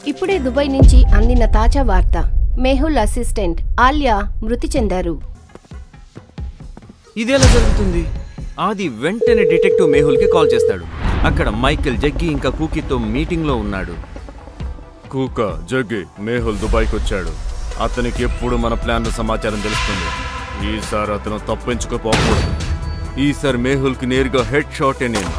ఇప్పుడే దుబాయ్ నుంచి అందిన తాజా వార్త మేహుల్ అసిస్టెంట్ ఆలియా మృతి చెందారు ఇదెలా జరుగుతుంది ఆది వెంటనే డిటెక్టివ్ మేహుల్కి కాల్ చేస్తాడు అక్కడ మైకేల్ జగ్గి ఇంకా కూకీతో మీటింగ్లో ఉన్నాడు కూక జగ్గి మేహుల్ దుబాయ్కి వచ్చాడు అతనికి ఎప్పుడు మన ప్లాన్ సమాచారం తెలుస్తుంది ఈసారి అతను తప్పించుకోపోకూడదు ఈసారి మేహుల్కి నేరుగా హెడ్ షాటే నేను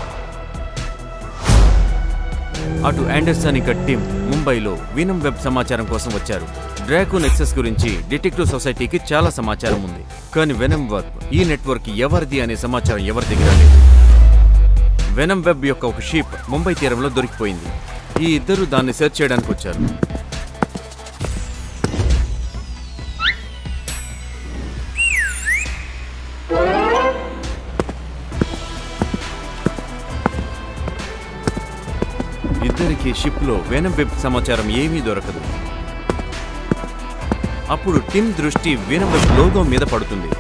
అటు ఆండర్సన్ ఇంకా టిమ్ ముంబైలో వినం వెబ్ సమాచారం కోసం వచ్చారు డ్రాకో నెక్సెస్ గురించి డిటెక్టివ్ సొసైటీకి చాలా సమాచారం ఉంది కానీ వెనం వెబ్ ఈ నెట్వర్క్ ఎవరిది అనే సమాచారం ఎవరి దగ్గర లేదు వెనం వెబ్ యొక్క ఒక షీప్ ముంబై తీరంలో దొరికిపోయింది ఈ ఇద్దరు దాన్ని సెర్చ్ చేయడానికి వచ్చారు ఇద్దరికి షిప్లో వెనం వెబ్ సమాచారం ఏమీ దొరకదు అప్పుడు టిమ్ దృష్టి వెనం వెబ్ లోగో మీద పడుతుంది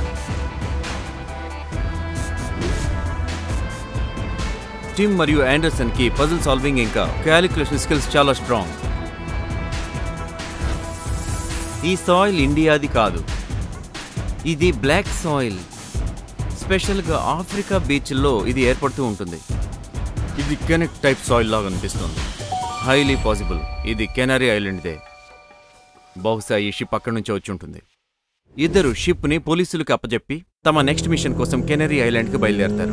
టిమ్ మరియు ఆండర్సన్ కి పజిల్ సాల్వింగ్ ఇంకా క్యాలిక్యులేషన్ స్కిల్స్ చాలా స్ట్రాంగ్ ఈ సాయిల్ ఇండియాది కాదు ఇది బ్లాక్ సాయిల్ స్పెషల్గా ఆఫ్రికా బీచ్లో ఇది ఏర్పడుతూ ఉంటుంది ఇది కెనెక్ టైప్ సాయిల్ లాగా అనిపిస్తుంది హైలీ పాసిబుల్ ఇది కెనరీ ఐలాండ్దే బహుశా ఈ షిప్ అక్కడి నుంచి వచ్చి ఉంటుంది ఇద్దరు షిప్ని పోలీసులకు అప్పచెప్పి తమ నెక్స్ట్ మిషన్ కోసం కెనరీ ఐలాండ్కి బయలుదేరతారు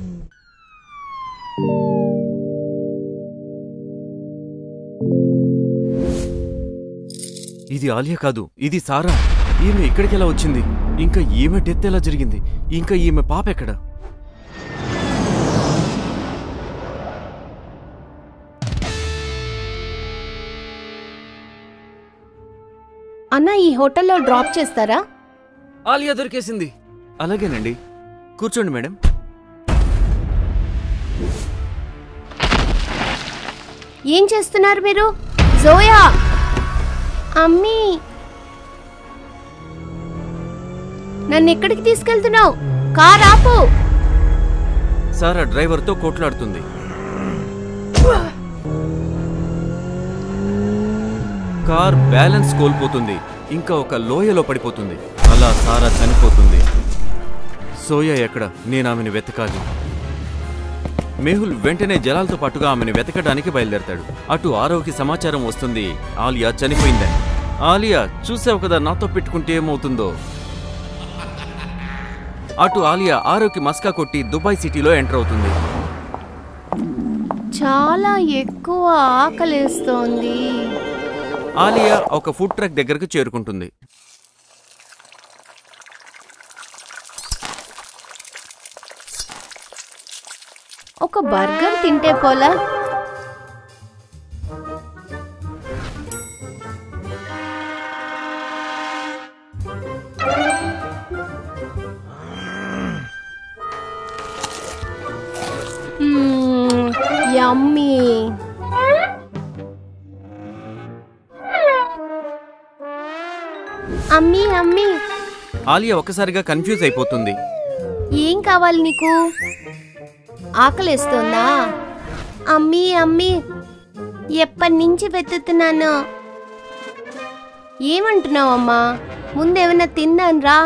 ఇది ఆలియా కాదు ఇది సారా ఈమె ఇక్కడికి ఎలా వచ్చింది ఇంకా ఈమె డెత్ ఎలా జరిగింది ఇంకా ఈమె పాప ఎక్కడ అన్న ఈ హోటల్లో డ్రాప్ చేస్తారా ఆలియా దొరికేసింది అలాగేనండి కూర్చోండి మేడం ఏం చేస్తున్నారు మీరు జోయా అమ్మీ నన్ను ఎక్కడికి తీసుకెళ్తున్నావు కార్ ఆపు సారా డ్రైవర్తో కొట్లాడుతుంది కార్ బ్యాలెన్స్ కోల్పోతుంది ఇంకా ఒక లోయలో పడిపోతుంది అలా సారా చనిపోతుంది సోయా ఎక్కడ నేను ఆమెను వెతకాలి మేహుల్ వెంటనే జలాలతో పాటుగా ఆమెను వెతకడానికి బయలుదేరతాడు అటు ఆరోకి సమాచారం వస్తుంది ఆలియా చనిపోయిందని ఆలియా చూసావు కదా నాతో పెట్టుకుంటే ఏమవుతుందో అటు ఆలియా ఆరోకి మస్కా కొట్టి దుబాయ్ సిటీలో ఎంటర్ అవుతుంది చాలా ఎక్కువ ఆకలేస్తోంది ఆలియా ఒక ఫుడ్ ట్రక్ దగ్గరకు చేరుకుంటుంది ఒక బర్గర్ తింటే పోలా మ్మ్, యమ్మీ అమ్మీ అమ్మీ ఆలియా ఒక్కసారిగా కన్ఫ్యూజ్ అయిపోతుంది ఏం కావాలి నీకు ఆకలేస్తోందా అమ్మీ అమ్మీ ఎప్పటి నుంచి వెతుకుతున్నాను ఏమంటున్నావు అమ్మా ముందేమన్నా తిన్నాను రా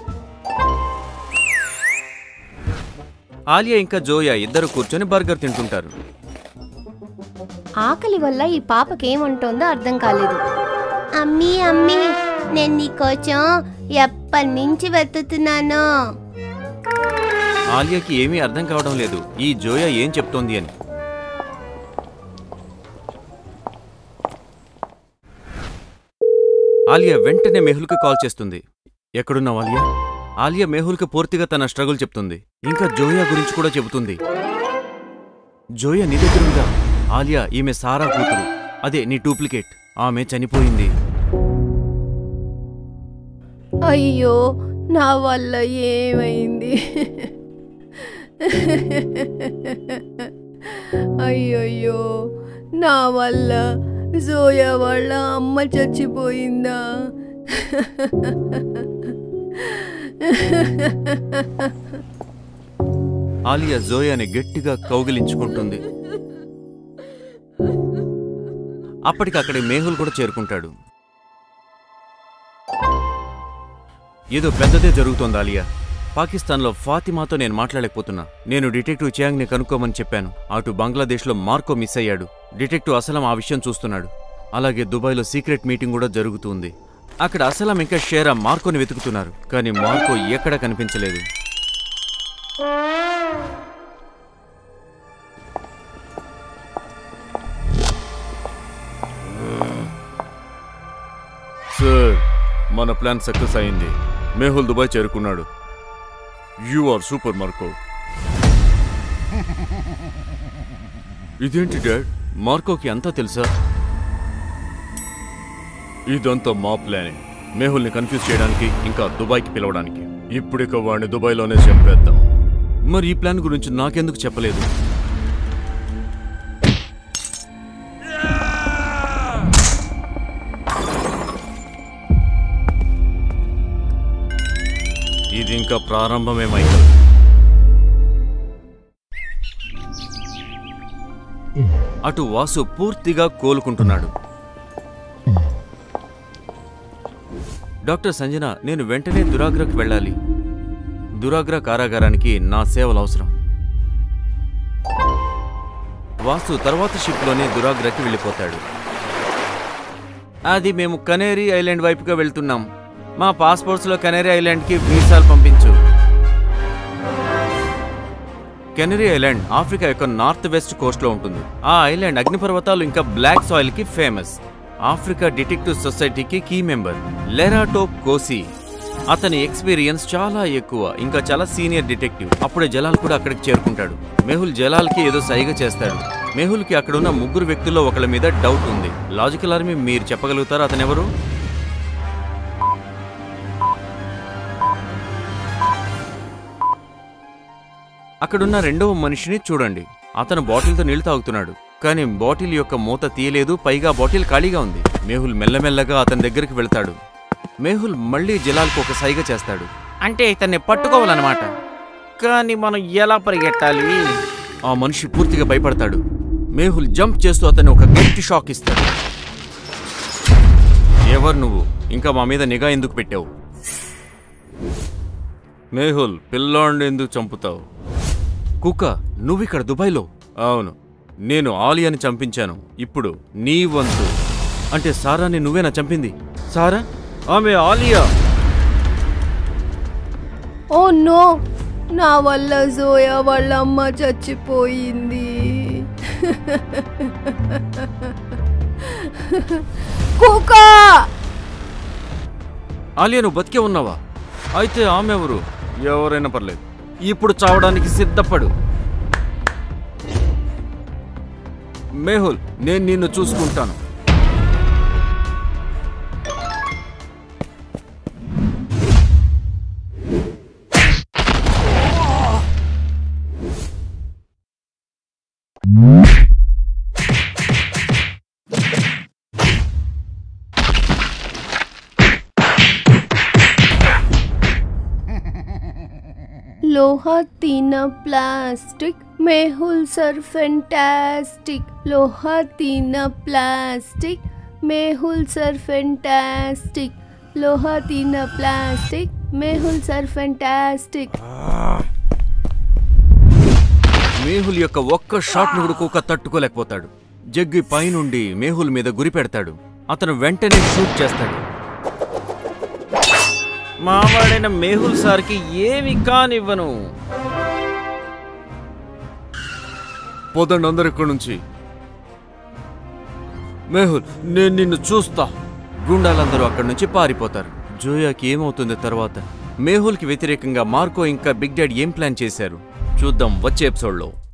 ఆలియా ఇంకా జోయా ఇద్దరు కూర్చొని బర్గర్ తింటుంటారు ఆకలి వల్ల ఈ పాపకి ఏమంటోందో అర్థం కాలేదు అమ్మీ అమ్మీ నేను నీకోసం ఎప్పటి నుంచి వెతుకుతున్నాను ఆలియాకి ఏమీ అర్థం కావడం లేదు ఈ జోయా ఏం చెప్తోంది అని ఆలియా వెంటనే మెహుల్కి కాల్ చేస్తుంది ఎక్కడున్నావు ఆలియా ఆలియా మెహుల్కి పూర్తిగా తన స్ట్రగుల్ చెప్తుంది ఇంకా జోయా గురించి కూడా చెబుతుంది జోయా నీ దగ్గరుందా ఆలియా ఈమె సారా కూతురు అదే నీ డూప్లికేట్ ఆమె చనిపోయింది అయ్యో నా వల్ల ఏమైంది అయ్యయ్యో నా వల్ల జోయా వాళ్ళ అమ్మ చచ్చిపోయిందా ఆలియా జోయాని గట్టిగా కౌగిలించుకుంటుంది అప్పటికక్కడి మేహుల్ కూడా చేరుకుంటాడు ఏదో పెద్దదే జరుగుతోంది ఆలియా పాకిస్తాన్లో ఫాతిమాతో నేను మాట్లాడలేకపోతున్నా నేను డిటెక్టివ్ చియాంగ్ని కనుక్కోమని చెప్పాను అటు బంగ్లాదేశ్లో మార్కో మిస్ అయ్యాడు డిటెక్టివ్ అసలం ఆ విషయం చూస్తున్నాడు అలాగే దుబాయ్లో సీక్రెట్ మీటింగ్ కూడా జరుగుతుంది అక్కడ అసలం ఇంకా షేరా మార్కోని వెతుకుతున్నారు కానీ మార్కో ఎక్కడా కనిపించలేదు సార్ మన ప్లాన్ సక్సెస్ అయింది మేహుల్ దుబాయ్ చేరుకున్నాడు యు ఆర్ సూపర్ మార్కో ఇదేంటి డాడ్ మార్కోకి అంతా తెలుసా ఇదంతా మా ప్లానే మేహుల్ని కన్ఫ్యూజ్ చేయడానికి ఇంకా దుబాయ్కి పిలవడానికి ఇప్పుడిక వాడిని దుబాయ్లోనే చంపేద్దాం మరి ఈ ప్లాన్ గురించి నాకెందుకు చెప్పలేదు ఇది ఇంకా ప్రారంభమే మైకల్ అటు వాసు పూర్తిగా కోలుకుంటున్నాడు డాక్టర్ సంజన నేను వెంటనే దురాగ్రకు వెళ్ళాలి దురాగ్ర కారాగారానికి నా సేవలు అవసరం వాసు తర్వాత షిప్లోనే దురాగ్రకి వెళ్ళిపోతాడు అది మేము కనేరీ ఐలాండ్ వైపుగా వెళ్తున్నాం మా పాస్పోర్ట్స్లో కనేరీ ఐలాండ్కి వీసాలు పంపించు కెనరీ ఐలాండ్ ఆఫ్రికా యొక్క నార్త్ వెస్ట్ కోస్ట్లో ఉంటుంది ఆ ఐలాండ్ అగ్నిపర్వతాలు ఇంకా బ్లాక్ సాయిల్ కి ఫేమస్ ఆఫ్రికా డిటెక్టివ్ సొసైటీకి కీ మెంబర్ లెరాటో కోసి అతని ఎక్స్పీరియన్స్ చాలా ఎక్కువ ఇంకా చాలా సీనియర్ డిటెక్టివ్ అప్పుడే జలాల్ కూడా అక్కడికి చేరుకుంటాడు మెహుల్ జలాల్కి ఏదో సైగ చేస్తాడు మెహుల్కి అక్కడున్న ముగ్గురు వ్యక్తుల్లో ఒకళ్ళ మీద డౌట్ ఉంది లాజికల్ ఆర్మీ మీరు చెప్పగలుగుతారా అతనెవరు అక్కడున్న రెండవ మనిషిని చూడండి అతను బాటిల్తో నీళ్లు తాగుతున్నాడు కానీ బాటిల్ యొక్క మూత తీయలేదు పైగా బాటిల్ ఖాళీగా ఉంది మేహుల్ మెల్లమెల్లగా అతని దగ్గరికి వెళ్తాడు మేహుల్ మళ్ళీ జలాల్కు ఒక సైగ చేస్తాడు అంటే ఇతన్ని పట్టుకోవాలన్నమాట కానీ మనం ఎలా పరిగెట్టాలి ఆ మనిషి పూర్తిగా భయపడతాడు మేహుల్ జంప్ చేస్తూ అతన్ని ఒక గట్టి షాక్ ఇస్తాడు ఎవరు నువ్వు ఇంకా మా మీద నిఘా ఎందుకు పెట్టావు మేహుల్ పిల్లోండి ఎందుకు చంపుతావు కుక్క నువ్విక్కడ దుబాయ్లో అవును నేను ఆలియాని చంపించాను ఇప్పుడు నీ వంతు అంటే సారాని నువ్వేనా చంపింది సారా ఆమె ఆలియా ఓ నో నా వల్ల జోయా వాళ్ళ అమ్మ చచ్చిపోయింది కుకా ఆలియా నువ్వు బతికే ఉన్నావా అయితే ఆమె ఎవరు ఎవరైనా పర్లేదు ఇప్పుడు చావడానికి సిద్ధపడు మేహుల్ నేను నిన్ను చూసుకుంటాను लोहा तीना प्लास्टिक मेहुल सर फैंटास्टिक लोहा तीना प्लास्टिक मेहुल सर फैंटास्टिक लोहा तीना plastic Mehul sir fantastic Mehul యొక్క ఒక్క షాట్ ను కూడా కుక్క తట్టుకోలేకపోతాడు జగ్గి పైనుండి మేహుల్ మీద గురి పెడతాడు అతను వెంటనే షూట్ చేస్తాడు మావాడైన మేహుల్ సార్కి ఏమి కానివ్వను పోదండి అందరు ఇక్కడి నుంచి మేహుల్ నేను నిన్ను చూస్తా గుండాలందరూ అక్కడి నుంచి పారిపోతారు జోయాకి ఏమవుతుంది తర్వాత మేహుల్కి వ్యతిరేకంగా మార్కో ఇంకా బిగ్ డాడ్ ఏం ప్లాన్ చేశారు చూద్దాం వచ్చే ఎపిసోడ్లో